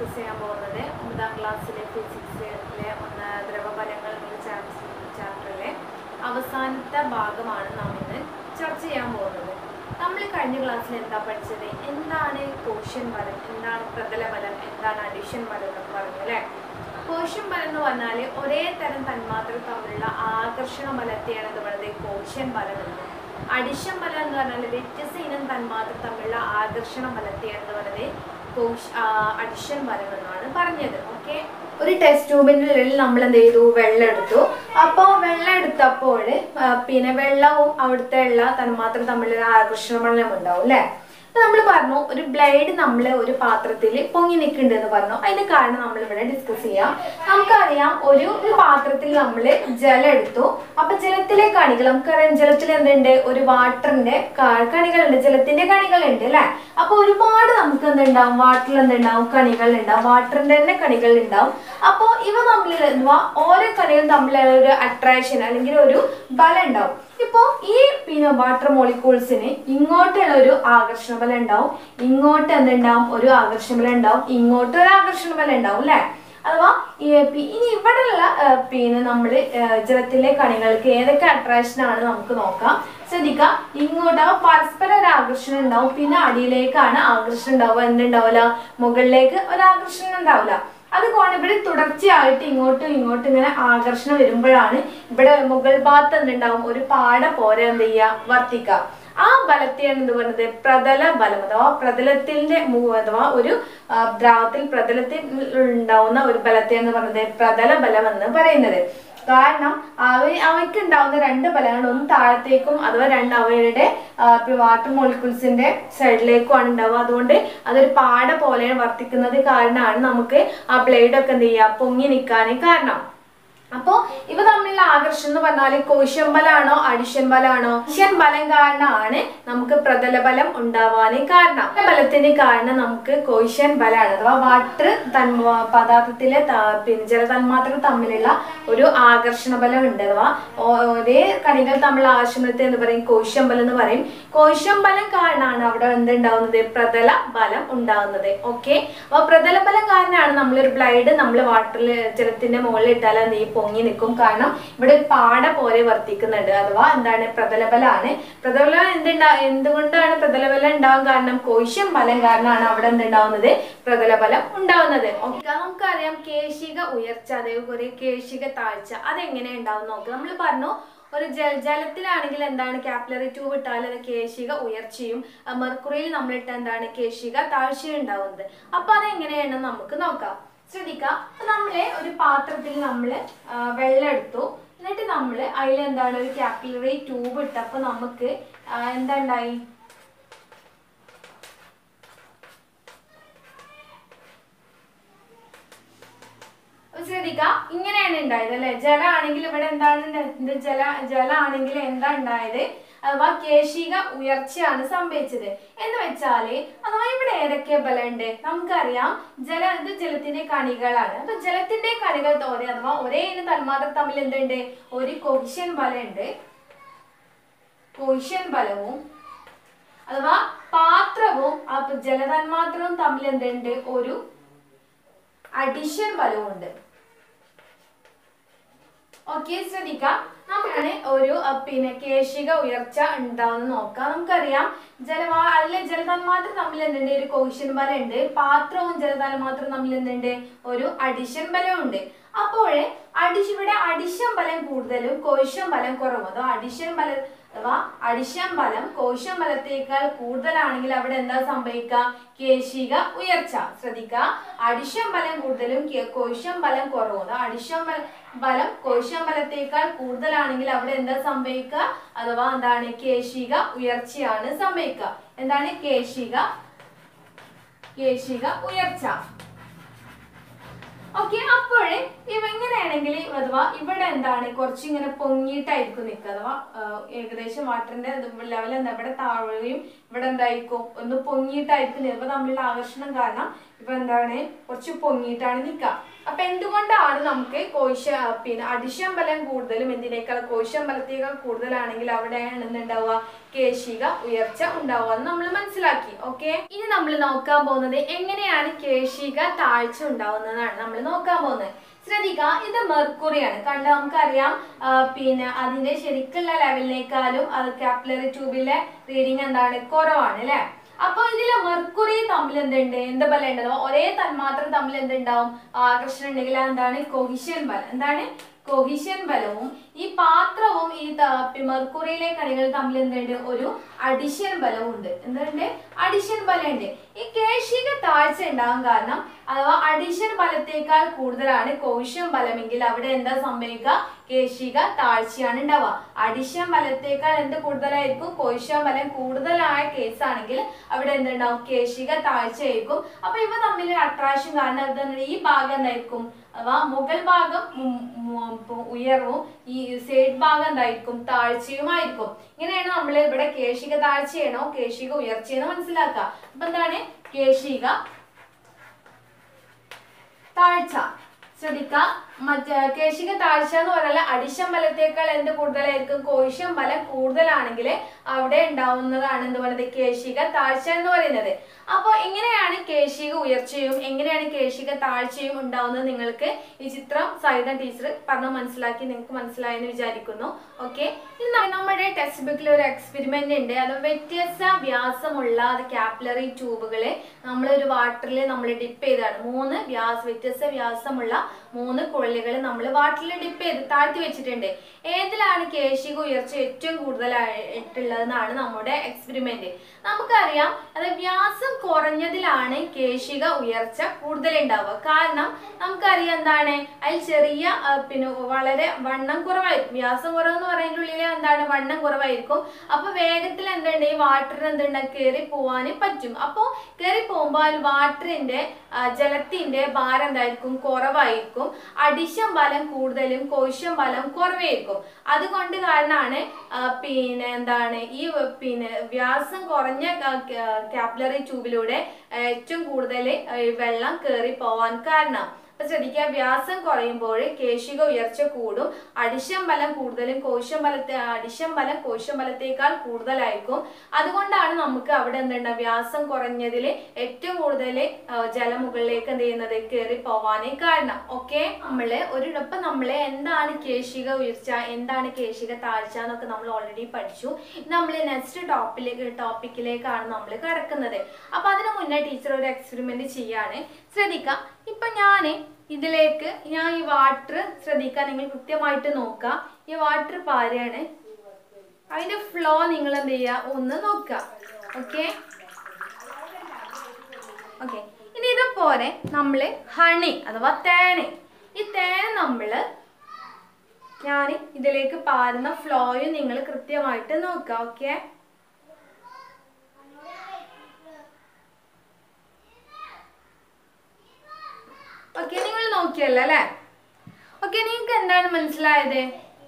Discuss ചെയ്യാൻ പോകുന്നത് ഒമ്പതാം ക്ലാസ്സിലെ ഫിസിക്സിലെ ഒന്ന് ദ്രവഫലങ്ങൾ എന്ന ചാപ്റ്ററിലെ അവസാനത്തെ ഭാഗമാണ് നാം ഇന്ന് ചർച്ച ചെയ്യാൻ പോകുന്നത് നമ്മൾ കഴിഞ്ഞ ക്ലാസ്സിൽ എന്താ പഠിച്ചത് എന്താണ് കോഷ്യൻ ബലം എന്താണ് പ്രതല ബലം എന്താണ് അഡിഷൻ ബലം എന്നൊക്കെ പറഞ്ഞു അല്ലേ കോഷ്യൻ ബലം എന്ന് പറഞ്ഞാൽ ഒരേ തരം തന്മാത്ര തമ്മിലുള്ള ആകർഷണ ബലത്തെയാണ് ഇത് പറയുന്നത് കോഷ്യൻ ബലം എന്ന് അഡിഷൻ ബലം എന്ന് പറഞ്ഞാൽ വ്യത്യസ്ത ഇനം തന്മാത്ര തമ്മിലുള്ള ആകർഷണ ബലത്തെയാണ് ഇത് പറയുന്നത് കോശ് അഡിഷൻ ബലം എന്നാണ് പറഞ്ഞത് ഓക്കെ ഒരു ടെസ്റ്റ് ട്യൂബിൻ്റെ ഉള്ളിൽ നമ്മൾ എന്ത് ചെയ്തു വെള്ളം എടുത്തു അപ്പോൾ വെള്ളം എടുത്തപ്പോൾ ആ, പിന്നെ വെള്ളവും അവിടുത്തെ ഉള്ള തന്മാത്ര തമ്മിലൊരു ആകർഷണ ബലം ഉണ്ടാവും അല്ലേ അപ്പൊ നമ്മൾ പറഞ്ഞു ഒരു ബ്ലേഡ് നമ്മൾ ഒരു പാത്രത്തിൽ പൊങ്ങി നിൽക്കുന്നുണ്ട് എന്ന് പറഞ്ഞു അതിന് കാരണം നമ്മൾ ഇവിടെ ഡിസ്കസ് ചെയ്യാം നമുക്കറിയാം ഒരു ഒരു പാത്രത്തിൽ നമ്മൾ ജലം എടുത്തു അപ്പൊ ജലത്തിലെ കണികൾ നമുക്കറിയാം ജലത്തിൽ എന്തുണ്ട് ഒരു വാട്ടറിന്റെ കണികളുണ്ട് ജലത്തിന്റെ കണികളുണ്ട് അല്ലെ അപ്പൊ ഒരുപാട് നമുക്ക് എന്തുണ്ടാവും വാട്ടറിൽ എന്തുണ്ടാവും കണികൾ ഉണ്ടാവും വാട്ടറിന്റെ തന്നെ കണികൾ ഉണ്ടാവും അപ്പോൾ ഇവ തമ്മിൽ എന്തുവാ ഓരോ കണികളും തമ്മിലുള്ള ഒരു അട്രാക്ഷൻ അല്ലെങ്കിൽ ഒരു ബലം ഉണ്ടാവും ഇപ്പോൾ ഈ പിന്നെ വാട്ടർ മോളിക്യൂൾസിന് ഇങ്ങോട്ടുള്ള ഒരു ആകർഷണ ബലം ഉണ്ടാവും ഇങ്ങോട്ട് എന്തുണ്ടാവും ഒരു ആകർഷണ ബലം ഉണ്ടാവും ഇങ്ങോട്ട് ഒരു ആകർഷണ ബലം ഉണ്ടാവും അല്ലേ അഥവാ ഈ പി- ഇനി ഇവിടെയുള്ള ആ, പിന്നെ നമ്മൾ ജലത്തിലെ കണികൾക്ക് ഏതൊക്കെ അട്രാക്ഷൻ ആണ് നമുക്ക് നോക്കാം ശ്രദ്ധിക്കുക ഇങ്ങോട്ട് ആ പരസ്പരം ഒരു ആകർഷണം ഉണ്ടാവും പിന്നെ അടിയിലേക്കാണ് ആകർഷണം ഉണ്ടാവുക എന്തുണ്ടാവില്ല മുകളിലേക്ക് ഒരു ആകർഷണം ഉണ്ടാവില്ല അതുകൊണ്ട് ഇവിടെ തുടർച്ചയായിട്ട് ഇങ്ങോട്ടും ഇങ്ങോട്ടും ഇങ്ങനെ ആകർഷണം വരുമ്പോഴാണ് ഇവിടെ മുകൾ ഭാഗത്ത് എന്തുണ്ടാവും ഒരു പാട പോലെ എന്ത് ചെയ്യുക വർത്തിക്കുക ആ ബലത്തെയാണ് എന്ത് പറയുന്നത് പ്രതല ബലം അഥവാ പ്രതലത്തിന്റെ മു- അഥവാ ഒരു ആ, ദ്രാവത്തിൽ പ്രതലത്തിൽ ഉണ്ടാവുന്ന ഒരു ബലത്തെയാണ് പറയുന്നത് പ്രതല ബലം എന്ന് പറയുന്നത് കാരണം അവ അവയ്ക്ക് ഉണ്ടാവുന്ന രണ്ട് ബലങ്ങൾ ഒന്ന് താഴത്തേക്കും അഥവാ രണ്ട് അവയുടെ വാട്ടർ മോളിക്യൂൾസിന്റെ സൈഡിലേക്കുമാണ് ഉണ്ടാവുക അതുകൊണ്ട് അതൊരു പാട പോലെ വർത്തിക്കുന്നത് കാരണമാണ് നമുക്ക് ആ ബ്ലേഡ് ഒക്കെ എന്ത് ചെയ്യുക പൊങ്ങി നിൽക്കാൻ കാരണം അപ്പോ ഇവ തമ്മിലുള്ള ആകർഷണം എന്ന് പറഞ്ഞാൽ കോശം ബലാണോ അഡിഷൻ ബലാണോ അഡിഷൻ ബലം കാരണമാണ് നമുക്ക് പ്രതല ബലം ഉണ്ടാവാൻ കാരണം പ്രതല ബലത്തിന് കാരണം നമുക്ക് കോശൻ ബലാണ് അഥവാ വാട്ടർ തന്മ പദാർത്ഥത്തിലെ ത- പിന്നെ ജലതന്മാത്രകൾ തമ്മിലുള്ള ഒരു ആകർഷണ ബലം ഉണ്ട് അഥവാ ഒ- ഒരേ കണികൾ തമ്മിലുള്ള ആകർഷണത്തെ എന്ന് പറയും കോശം ബലം എന്ന് പറയും കോശം ബലം കാരണമാണ് അവിടെ എന്തുണ്ടാവുന്നത് പ്രതല ബലം ഉണ്ടാവുന്നത് ഓക്കെ അപ്പൊ പ്രതല ബലം കാരണമാണ് നമ്മളൊരു ബ്ലൈഡ് നമ്മൾ വാട്ടറിൽ ജലത്തിന്റെ മുകളിൽ ഇട്ടാൽ എന്ത് ചെയ്യും പൊങ്ങി നിൽക്കും കാരണം ഇവിടെ ഒരു പാട പോലെ വർത്തിക്കുന്നുണ്ട് അഥവാ എന്താണ് പ്രതലബലാണ് പ്രതലബലം എന്തുണ്ടാ എന്തുകൊണ്ടാണ് പ്രതലബലം ഉണ്ടാവാൻ കാരണം കോശം ബലം കാരണമാണ് അവിടെ എന്തുണ്ടാവുന്നത് പ്രതലബലം ഉണ്ടാവുന്നത് ഓക്കെ നമുക്കറിയാം കേശിക ഉയർച്ച അതേപോലെ കേശിക താഴ്ച അതെങ്ങനെ ഉണ്ടാവും നോക്കുക നമ്മൾ പറഞ്ഞു ഒരു ജല ജലത്തിലാണെങ്കിൽ എന്താണ് കാപ്പിലറി ട്യൂബ് ഇട്ടാൽ അത് കേശിക ഉയർച്ചയും ആ, മെർക്കുറിയിൽ നമ്മളിട്ട എന്താണ് കേശിക താഴ്ചയും ഉണ്ടാവുന്നത് അപ്പൊ അതെങ്ങനെയാണെന്ന് നമുക്ക് നോക്കാം ശ്രദ്ധിക്കുക അപ്പൊ നമ്മള് ഒരു പാത്രത്തിൽ നമ്മൾ വെള്ളം എടുത്തു എന്നിട്ട് നമ്മൾ അതിൽ എന്താണ് ഒരു കാപ്പിലറി ട്യൂബ് ഇട്ടപ്പോൾ നമുക്ക് ആ, എന്താ ഉണ്ടായി അപ്പൊ ശ്രദ്ധിക്ക ഇങ്ങനെയാണ് ഉണ്ടായത് അല്ലെ ജലാണെങ്കിൽ ഇവിടെ എന്താണ് ഉണ്ടായത്? ഇത് ജല ജലാണെങ്കിൽ എന്താ ഉണ്ടായത് അഥവാ കേശിക ഉയർച്ചയാണ് സംഭവിച്ചത് എന്ന് വെച്ചാല് അഥവാ ഇവിടെ ഏതൊക്കെ ബലമുണ്ട് നമുക്കറിയാം ജല ഇത് ജലത്തിന്റെ കണികളാണ് അപ്പൊ ജലത്തിന്റെ കണികൾ തോരെ അഥവാ ഒരേ ഇനം തന്മാത്ര തമ്മിൽ എന്തുണ്ട് ഒരു കൊഹിഷ്യൻ ബലമുണ്ട് കൊഹിഷ്യൻ ബലവും അഥവാ പാത്രവും അപ്പൊ ജലതന്മാത്രവും തമ്മിൽ എന്തുണ്ട് ഒരു അഡിഷൻ ബലമുണ്ട് ഓക്കെ ശ്രദ്ധിക്കാം നമുക്കാണ് ഒരു അഹ്, പിന്നെ കേശിക ഉയർച്ച ഉണ്ടാവുന്ന നോക്കാം നമുക്കറിയാം ജലവാ അതിലെ ജലതന്മാത്രം തമ്മിൽ എന്തുണ്ട് ഒരു കോഷ്യൻ ബലം ഉണ്ട് പാത്രവും ജലതന്മാത്രവും തമ്മിൽ എന്തുണ്ട് ഒരു അഡിഷൻ ബലം ഉണ്ട് അപ്പോൾ അഡിഷൻ ഇവിടെ അഡിഷൻ ബലം കൂടുതലും കോശം ബലം കുറവും അതോ അഡിഷൻ ബലം അഥവാ അഡിഷൻ ബലം കോശം ബലത്തേക്കാൾ കൂടുതലാണെങ്കിൽ അവിടെ എന്താ സംഭവിക്കുക കേശിക ഉയർച്ച ശ്രദ്ധിക്കുക അഡിഷൻ ബലം കൂടുതലും കേ- കോശം ബലം കുറവും അഥവാ അഡിഷൻ ബല- ബലം കോശം ബലത്തേക്കാൾ കൂടുതലാണെങ്കിൽ അവിടെ എന്താ സംഭവിക്കുക അഥവാ എന്താണ് കേശിക ഉയർച്ചയാണ് സംഭവിക്കുക എന്താണ് കേശിക കേശിക ഉയർച്ച ഓക്കെ അപ്പോഴേ ഇവ എങ്ങനെയാണ് ആണെങ്കിൽ അഥവാ ഇവിടെ എന്താണ് കുറച്ച് ഇങ്ങനെ പൊങ്ങിയിട്ടായിരിക്കും നിൽക്കുക അഥവാ ആ, ഏകദേശം വാട്ടറിന്റെ ലെവൽ എന്താ ഇവിടെ താഴുകയും ഇവിടെ എന്തായിരിക്കും ഒന്ന് പൊങ്ങിയിട്ടായിരിക്കും നിൽക്കുക അപ്പൊ തമ്മിലുള്ള ആകർഷണം കാരണം ഇപ്പൊ എന്താണ് കുറച്ച് പൊങ്ങിയിട്ടാണ് നിൽക്കുക അപ്പൊ എന്തുകൊണ്ടാണ് നമുക്ക് കോശ പിന്നെ അടിശം ബലം കൂടുതലും എന്തിനേക്കാൾ കോശം ബലത്തേക്കാൾ കൂടുതലാണെങ്കിൽ അവിടെയാണ് എന്തുണ്ടാവുക കേശിക ഉയർച്ച ഉണ്ടാവുക എന്ന് നമ്മൾ മനസ്സിലാക്കി ഓക്കെ ഇനി നമ്മൾ നോക്കാൻ പോകുന്നത് എങ്ങനെയാണ് കേശിക താഴ്ച ഉണ്ടാവുന്നതാണ് നമ്മൾ നോക്കാൻ പോകുന്നത് ശ്രദ്ധിക്കുക ഇത് മെർക്കുറിയാണ് കണ്ട നമുക്കറിയാം ആ, പിന്നെ അതിന്റെ ശരിക്കുള്ള ലെവലിനേക്കാളും അത് കാപ്പിലറി ട്യൂബിലെ റീഡിങ് എന്താണ് കുറവാണ് അല്ലെ അപ്പൊ ഇതില് മെർക്കുറി തമ്മിൽ എന്തുണ്ട് എന്ത് ബലം ഉണ്ട് അഥവാ ഒരേ തന്മാത്ര തമ്മിൽ എന്തുണ്ടാവും ആകർഷണം ഉണ്ടെങ്കിൽ എന്താണ് കൊഹിഷ്യൻ ബലം എന്താണ് കൊഹിഷ്യൻ ബലവും ഈ പാത്രവും ഈ ത- പി- മെർക്കുറിയിലെ കണികൾ തമ്മിൽ എന്തുണ്ട് ഒരു അഡിഷൻ ബലവും ഉണ്ട് എന്തുണ്ട് അഡിഷൻ ബലം ഉണ്ട് ഈ കേശിക താഴ്ച ഉണ്ടാകാൻ കാരണം അഥവാ അഡിഷൻ ബലത്തേക്കാൾ കൂടുതലാണ് കോശം ബലമെങ്കിൽ അവിടെ എന്താ സംഭവിക്കുക കേശിക താഴ്ചയാണ് ഉണ്ടാവുക അഡിഷൻ ബലത്തേക്കാൾ എന്ത് കൂടുതലായിരിക്കും കോശം ബലം കൂടുതലായ കേസാണെങ്കിൽ അവിടെ എന്തുണ്ടാവും കേശിക താഴ്ചയായിരിക്കും അപ്പൊ ഇവ തമ്മിൽ അട്രാക്ഷൻ കാരണം എന്താണ് ഈ ഭാഗം എന്തായിരിക്കും അഥവാ മുകൾ ഭാഗം ഉം ഉം ഇപ്പൊ ഉയർവും ഈ സൈഡ് ഭാഗം എന്തായിരിക്കും താഴ്ചയുമായിരിക്കും ഇങ്ങനെയാണ് നമ്മൾ ഇവിടെ കേശിക താഴ്ചയാണോ കേശിക ഉയർച്ചയെന്ന് മനസ്സിലാക്കുക അപ്പൊ എന്താണ് കേശിക താഴ്ച ശ്രദ്ധിക്കുക മറ്റേ കേശിക താഴ്ച എന്ന് പറഞ്ഞാൽ അടിശം ബലത്തേക്കാൾ എന്ത് കൂടുതലായിരിക്കും കോശം ബലം കൂടുതലാണെങ്കിൽ അവിടെ ഉണ്ടാവുന്നതാണ് എന്ത് പറയുന്നത് കേശിക താഴ്ച എന്ന് പറയുന്നത് അപ്പോൾ എങ്ങനെയാണ് കേശിക ഉയർച്ചയും എങ്ങനെയാണ് കേശിക താഴ്ചയും ഉണ്ടാവുന്നത് നിങ്ങൾക്ക് ഈ ചിത്രം സൈത ടീച്ചർ പറഞ്ഞ് മനസ്സിലാക്കി നിങ്ങൾക്ക് മനസ്സിലായെന്ന് വിചാരിക്കുന്നു ഓക്കെ ഇനി ന- നമ്മുടെ ടെക്സ്റ്റ് ബുക്കിൽ ഒരു എക്സ്പെരിമെന്റ് ഉണ്ട് അത് വ്യത്യസ്ത വ്യാസമുള്ള അത് കാപ്പിലറി ട്യൂബുകളെ നമ്മളൊരു വാട്ടറിൽ നമ്മൾ ഡിപ്പ് ചെയ്താണ് മൂന്ന് വ്യാസ വ്യത്യസ്ത വ്യാസമുള്ള മൂന്ന് കുഴലുകൾ നമ്മൾ വാട്ടറിൽ ഡിപ്പ് ചെയ്ത് താഴ്ത്തി വെച്ചിട്ടുണ്ട് ഏതിലാണ് കേശിക ഉയർച്ച ഏറ്റവും കൂടുതലായിട്ടുള്ളതെന്നാണ് നമ്മുടെ എക്സ്പെരിമെന്റ് നമുക്കറിയാം അത് വ്യാസം കുറഞ്ഞതിലാണ് കേശിക ഉയർച്ച കൂടുതൽ ഉണ്ടാവുക കാരണം നമുക്കറിയാം എന്താണ് അതിൽ ചെറിയ ആ, പിന്നെ വളരെ വണ്ണം കുറവായിരിക്കും വ്യാസം കുറവെന്ന് പറയുന്നതിൻ്റെ ഉള്ളിൽ എന്താണ് വണ്ണം കുറവായിരിക്കും അപ്പൊ വേഗത്തിൽ എന്തുണ്ട് ഈ വാട്ടറിന് എന്തുണ്ട് കയറി പോവാന് പറ്റും അപ്പോൾ കയറി പോകുമ്പോൾ ആ വാട്ടറിന്റെ ആ, ജലത്തിന്റെ ഭാരം എന്തായിരിക്കും കുറവായിരിക്കും അടിശം ബലം കൂടുതലും കോശം ബലം കുറവായിരിക്കും അതുകൊണ്ട് കാരണമാണ് ആ, പിന്നെ എന്താണ് ഈ വ- പിന്നെ വ്യാസം കുറഞ്ഞ കാപ്പിലറി ട്യൂബിലൂടെ ഏറ്റവും കൂടുതൽ വെള്ളം കയറി പോവാൻ കാരണം അപ്പൊ ശ്രദ്ധിക്കുക വ്യാസം കുറയുമ്പോൾ കേശിക ഉയർച്ച കൂടും അടിശം ബലം കൂടുതലും കോശം ബലത്തെ അടിശം ബലം കോശം ബലത്തേക്കാൾ കൂടുതലായിരിക്കും അതുകൊണ്ടാണ് നമുക്ക് അവിടെ എന്തുണ്ട് വ്യാസം കുറഞ്ഞതിൽ ഏറ്റവും കൂടുതൽ ജലം മുകളിലേക്ക് എന്ത് ചെയ്യുന്നത് കയറി പോവാനേ കാരണം ഓക്കെ നമ്മള് ഒരു ഇപ്പം നമ്മള് എന്താണ് കേശിക ഉയർച്ച എന്താണ് കേശിക താഴ്ച എന്നൊക്കെ നമ്മൾ ഓൾറെഡി പഠിച്ചു നമ്മൾ നെക്സ്റ്റ് ടോപ്പിലേക്ക് ടോപ്പിക്കിലേക്കാണ് നമ്മൾ കിടക്കുന്നത് അപ്പൊ അതിനു മുന്നേ ടീച്ചർ ഒരു എക്സ്പെരിമെന്റ് ചെയ്യാണ് ശ്രദ്ധിക്കാം ഇപ്പൊ ഞാന് ഇതിലേക്ക് ഞാൻ ഈ വാട്ടർ ശ്രദ്ധിക്കാൻ നിങ്ങൾ കൃത്യമായിട്ട് നോക്കുക ഈ വാട്ടർ പാരയാണ് അതിന്റെ ഫ്ലോ നിങ്ങൾ എന്ത് ചെയ്യുക ഒന്ന് നോക്കുക ഓക്കെ ഓക്കെ ഇനി ഇതുപോലെ നമ്മൾ ഹണി അഥവാ തേന് ഈ തേൻ നമ്മൾ ഞാൻ ഇതിലേക്ക് പാരുന്ന ഫ്ലോയും നിങ്ങൾ കൃത്യമായിട്ട് നോക്കുക ഓക്കെ ഓക്കെ നിങ്ങൾ നോക്കിയല്ലോ അല്ലേ ഓക്കെ നിങ്ങൾക്ക് എന്താണ് മനസ്സിലായത്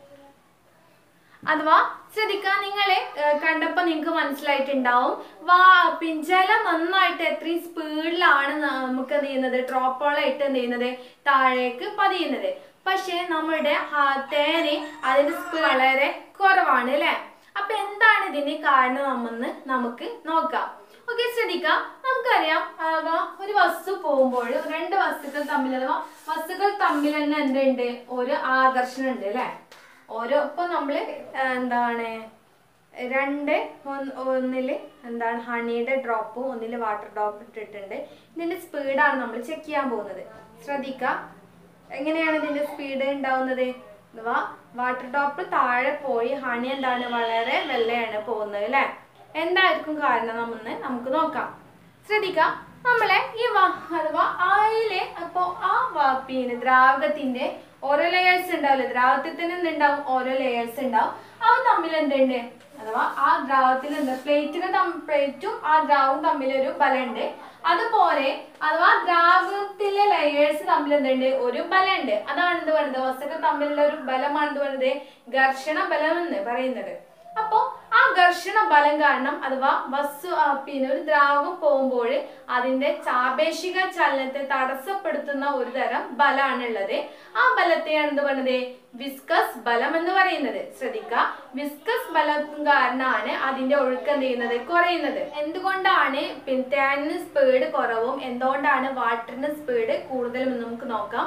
അഥവാ ശ്രദ്ധിക്കാൻ നിങ്ങളെ കണ്ടപ്പോൾ നിങ്ങൾക്ക് മനസ്സിലായിട്ടുണ്ടാവും വാ പിൻ ജലം നന്നായിട്ട് എത്രയും സ്പീഡിലാണ് നമുക്ക് എന്ത് ചെയ്യുന്നത് ഡ്രോപ്പോളായിട്ട് എന്ത് ചെയ്യുന്നത് താഴേക്ക് പതിയുന്നത് പക്ഷേ നമ്മുടെ ആ തേന് അതിന്റെ സ്പീഡ് വളരെ കുറവാണ് അല്ലേ അപ്പൊ എന്താണ് ഇതിന് കാരണമെന്ന് നമുക്ക് നോക്കാം ഓക്കെ ശ്രദ്ധിക്കാം നമുക്കറിയാം അഥവാ ഒരു വസ്തു പോകുമ്പോൾ രണ്ട് വസ്തുക്കൾ തമ്മിൽ അഥവാ വസ്തുക്കൾ തമ്മിൽ തന്നെ എന്തുണ്ട് ഒരു ആകർഷണം ഉണ്ട് അല്ലേ ഓരോ ഇപ്പൊ നമ്മള് ആ, എന്താണ് രണ്ട് ഒന്ന് ഒന്നില് എന്താണ് ഹണിയുടെ ഡ്രോപ്പും ഒന്നില് വാട്ടർ ഡ്രോപ്പ് ഇട്ടിട്ടുണ്ട് ഇതിന്റെ സ്പീഡാണ് നമ്മൾ ചെക്ക് ചെയ്യാൻ പോകുന്നത് ശ്രദ്ധിക്കുക എങ്ങനെയാണ് ഇതിന്റെ സ്പീഡ് ഉണ്ടാവുന്നത് അഥവാ വാട്ടർ ഡ്രോപ്പ് താഴെ പോയി ഹണി എന്താണ് വളരെ വെള്ളയാണ് പോകുന്നത് അല്ലേ എന്തായിരിക്കും കാരണം നമ്മന്ന് നമുക്ക് നോക്കാം ശ്രദ്ധിക്കാം നമ്മളെ ഈ വ- അഥവാ ആയിലെ അപ്പോ ആ വ- പിന്നെ ദ്രാവകത്തിന്റെ ഓരോ ലെയേഴ്സ് ഉണ്ടാവില്ലേ ദ്രാവകത്തിൽ തന്നെ എന്തുണ്ടാവും ഓരോ ലെയേഴ്സ് ഉണ്ടാവും അവ തമ്മിൽ എന്തുണ്ട് അഥവാ ആ ദ്രാവകത്തിൽ എന്താ പ്ലേറ്റുകൾ പ്ലേറ്റും ആ ദ്രാവകവും തമ്മിൽ ഒരു ബലമുണ്ട് അതുപോലെ അഥവാ ദ്രാവകത്തിലെ ലെയേഴ്സ് തമ്മിൽ തമ്മിൽ എന്തുണ്ട് ഒരു ബലമുണ്ട് അതാണ് എന്ത് പറയുന്നത് വസ്തുക്കൾ തമ്മിലുള്ള ഒരു ബലമാണ് എന്ത് പറയുന്നത് ഘർഷണ ബലം എന്ന് പറയുന്നത് അപ്പോ ആ ഘർഷണ ബലം കാരണം അഥവാ വസ്തു ആ, പിന്നെ ഒരു ദ്രാവകം പോകുമ്പോൾ അതിന്റെ ചാപേക്ഷിക ചലനത്തെ തടസ്സപ്പെടുത്തുന്ന ഒരു തരം ബലമാണുള്ളത് ആ ബലത്തെയാണ് എന്ത് പറയുന്നത് വിസ്കസ് ബലം എന്ന് പറയുന്നത് ശ്രദ്ധിക്കുക വിസ്കസ് ബലം കാരണമാണ് അതിന്റെ ഒഴുക്ക് എന്ത് ചെയ്യുന്നത് കുറയുന്നത് എന്തുകൊണ്ടാണ് പിന്നെ തേനിന് സ്പീഡ് കുറവും എന്തുകൊണ്ടാണ് വാട്ടറിന് സ്പീഡ് കൂടുതലും എന്ന് നമുക്ക് നോക്കാം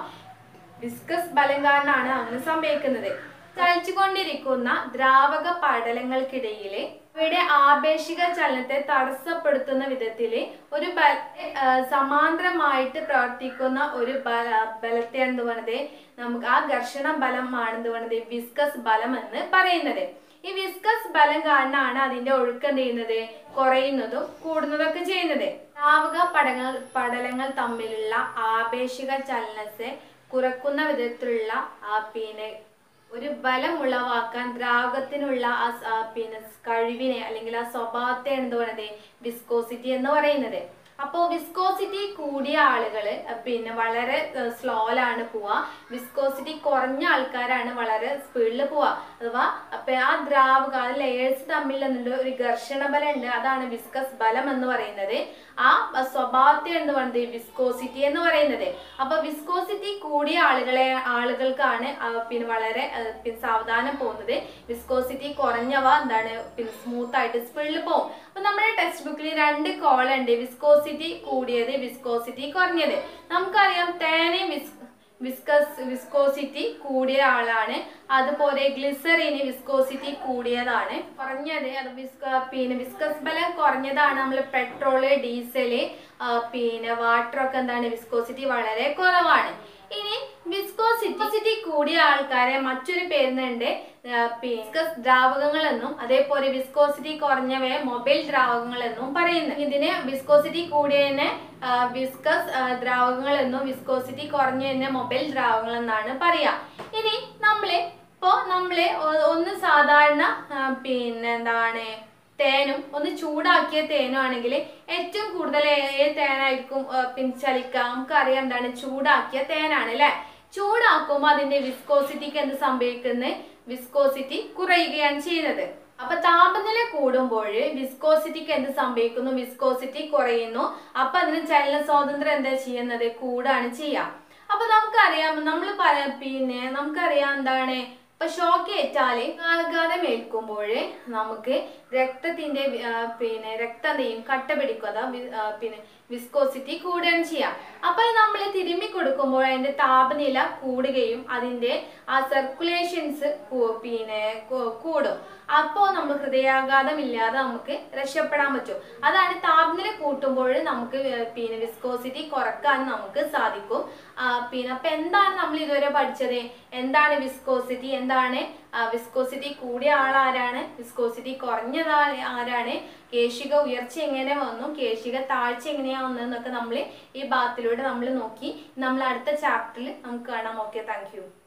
വിസ്കസ് ബലം കാരണമാണ് അങ്ങനെ സംഭവിക്കുന്നത് ചലിച്ചുകൊണ്ടിരിക്കുന്ന ദ്രാവക പടലങ്ങൾക്കിടയിലെ അവയുടെ ആപേക്ഷിക ചലനത്തെ തടസ്സപ്പെടുത്തുന്ന വിധത്തില് ഒരു ബല ആ, സമാന്തരമായിട്ട് പ്രവർത്തിക്കുന്ന ഒരു ബല ബലത്തെയാണ് എന്ത് പറയുന്നത് നമുക്ക് ആ ഘർഷണ ബലമാണ് എന്ത് പറയുന്നത് വിസ്കസ് ബലം എന്ന് പറയുന്നത് ഈ വിസ്കസ് ബലം കാരണമാണ് അതിന്റെ ഒഴുക്ക് എന്ത് ചെയ്യുന്നത് കുറയുന്നതും കൂടുന്നതൊക്കെ ചെയ്യുന്നത് ദ്രാവക പടങ്ങൾ പടലങ്ങൾ തമ്മിലുള്ള ആപേക്ഷിക ചലനത്തെ കുറക്കുന്ന വിധത്തിലുള്ള ആ പിന്നെ ഒരു ബലം ഉളവാക്കാൻ ദ്രാവകത്തിനുള്ള ആ സ- ആ പിന്നെ കഴിവിനെ അല്ലെങ്കിൽ ആ സ്വഭാവത്തെ എന്ത് പറയുന്നത് വിസ്കോസിറ്റി എന്ന് പറയുന്നത് അപ്പോൾ വിസ്കോസിറ്റി കൂടിയ ആളുകൾ പിന്നെ വളരെ സ്ലോയിലാണ് പോവുക വിസ്കോസിറ്റി കുറഞ്ഞ ആൾക്കാരാണ് വളരെ സ്പീഡിൽ പോവുക അഥവാ അപ്പൊ ആ ദ്രാവക ആ ലെയേഴ്സ് തമ്മിൽ എന്നുള്ള ഒരു ഘർഷണ ബലം ഉണ്ട് അതാണ് വിസ്കസ് ബലം എന്ന് പറയുന്നത് ആ സ്വഭാവത്തെ എന്ന് പറയുന്നത് വിസ്കോസിറ്റി എന്ന് പറയുന്നത് അപ്പൊ വിസ്കോസിറ്റി കൂടിയ ആളുകളെ ആളുകൾക്കാണ് ആ പിന്നെ വളരെ ആ, പിന്നെ സാവധാനം പോകുന്നത് വിസ്കോസിറ്റി കുറഞ്ഞവ എന്താണ് പിന്നെ സ്മൂത്ത് ആയിട്ട് സ്പീഡിൽ പോകും അപ്പൊ നമ്മുടെ ടെക്സ്റ്റ് ബുക്കിൽ രണ്ട് കോളം ഉണ്ട് വിസ്കോസിറ്റി കൂടിയത് വിസ്കോസിറ്റി കുറഞ്ഞത് നമുക്കറിയാം തേനെ വിസ് വിസ്കസ് വിസ്കോസിറ്റി കൂടിയ ആളാണ് അതുപോലെ ഗ്ലിസറിന് വിസ്കോസിറ്റി കൂടിയതാണ് കുറഞ്ഞത് അത് വിസ്ക പിന്നെ വിസ്കസ് ബലം കുറഞ്ഞതാണ് നമ്മൾ പെട്രോള് ഡീസല് ആ, പിന്നെ വാട്ടർ ഒക്കെ എന്താണ് വിസ്കോസിറ്റി വളരെ കുറവാണ് ഇനി വിസ്കോസിറ്റി കൂടിയ ആൾക്കാരെ മറ്റൊരു പേരുന്നുണ്ട് വിസ്കസ് ദ്രാവകങ്ങൾ എന്നും അതേപോലെ വിസ്കോസിറ്റി കുറഞ്ഞവയെ മൊബൈൽ ദ്രാവകങ്ങൾ എന്നും പറയുന്നു ഇതിന് വിസ്കോസിറ്റി കൂടിയതിനെ ആ, വിസ്കസ് ആ, ദ്രാവകങ്ങൾ എന്നും വിസ്കോസിറ്റി കുറഞ്ഞതിനെ മൊബൈൽ ദ്രാവകങ്ങൾ എന്നാണ് പറയാ ഇനി നമ്മള് ഇപ്പോ നമ്മള് ഒ- ഒന്ന് സാധാരണ ആ, പിന്നെ എന്താണ് തേനും ഒന്ന് ചൂടാക്കിയ തേനും ആണെങ്കിൽ ഏറ്റവും കൂടുതൽ ഏ- ഏത് തേനായിരിക്കും ആ, പിന്നെ ചലിക്കുക നമുക്കറിയാം എന്താണ് ചൂടാക്കിയ തേനാണ് അല്ലെ ചൂടാക്കുമ്പോൾ അതിന്റെ വിസ്കോസിറ്റിക്ക് എന്ത് സംഭവിക്കുന്നത് വിസ്കോസിറ്റി കുറയുകയാണ് ചെയ്യുന്നത് അപ്പൊ താപനില കൂടുമ്പോൾ വിസ്കോസിറ്റിക്ക് എന്ത് സംഭവിക്കുന്നു വിസ്കോസിറ്റി കുറയുന്നു അപ്പൊ അതിന് ചലന സ്വാതന്ത്ര്യം എന്താ ചെയ്യുന്നത് കൂടാണ് ചെയ്യാം അപ്പൊ നമുക്കറിയാം നമ്മൾ പിന്നെ നമുക്കറിയാം എന്താണ് ഇപ്പൊ ഷോക്ക് ഏറ്റാല് ആഘാതം ഏൽക്കുമ്പോൾ നമുക്ക് രക്തത്തിന്റെ വി- ആ, പിന്നെ രക്തം എന്ത് ചെയ്യും കട്ട പിടിക്കും അതാ വി- ആ, പിന്നെ വിസ്കോസിറ്റി കൂടുകയും ചെയ്യാം അപ്പൊ നമ്മൾ തിരുമ്മി കൊടുക്കുമ്പോൾ അതിന്റെ താപനില കൂടുകയും അതിന്റെ ആ സർക്കുലേഷൻസ് പിന്നെ കൂ- കൂടും അപ്പോൾ നമ്മൾ ഹൃദയാഘാതം ഇല്ലാതെ നമുക്ക് രക്ഷപ്പെടാൻ പറ്റും അതാണ് താപനില കൂട്ടുമ്പോൾ നമുക്ക് വേ- പിന്നെ വിസ്കോസിറ്റി കുറക്കാൻ നമുക്ക് സാധിക്കും ആ, പിന്നെ അപ്പൊ എന്താണ് നമ്മൾ ഇതുവരെ പഠിച്ചത് എന്താണ് വിസ്കോസിറ്റി എന്താണ് വിസ്കോസിറ്റി കൂടിയ ആൾ ആരാണ് വിസ്കോസിറ്റി കുറഞ്ഞത് ആ- ആരാണ് കേശിക ഉയർച്ച എങ്ങനെ വന്നു കേശിക താഴ്ച എങ്ങനെയാ വന്നതെന്നൊക്കെ നമ്മൾ ഈ ഭാഗത്തിലൂടെ നമ്മൾ നോക്കി നമ്മൾ അടുത്ത ചാപ്റ്ററിൽ നമുക്ക് കാണാം ഓക്കെ താങ്ക് യു